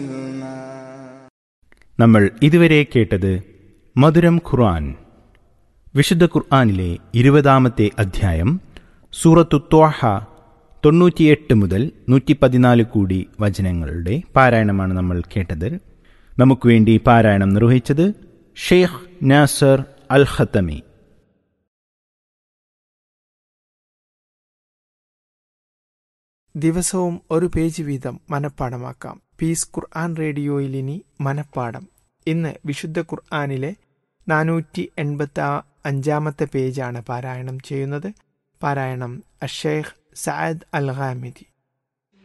الماء നമ്മൾ ഇതുവരെ കേട്ടത് മധുരം ഖുർആൻ വിശുദ്ധ ഖുർആനിലെ ഇരുപതാമത്തെ അധ്യായം സൂറത്തു ത്വാഹ തൊണ്ണൂറ്റിയെട്ട് മുതൽ നൂറ്റി പതിനാല് കൂടി വചനങ്ങളുടെ പാരായണമാണ് നമ്മൾ കേട്ടത് നമുക്ക് വേണ്ടി പാരായണം നിർവഹിച്ചത് ഷെയ്ഖ് നാസർ അൽ ഖത്തമി ദിവസവും ഒരു പേജ് വീതം മനഃപ്പാടമാക്കാം പീസ് ഖുർആൻ റേഡിയോയിൽ ഇനി മനഃപ്പാടം ഇന്ന് വിശുദ്ധ ഖുർആനിലെ നാനൂറ്റി എൺപത്തി അഞ്ചാമത്തെ പേജാണ് പാരായണം ചെയ്യുന്നത് പാരായണം അഷേഖ് സയദ് അൽ ഖാമിദി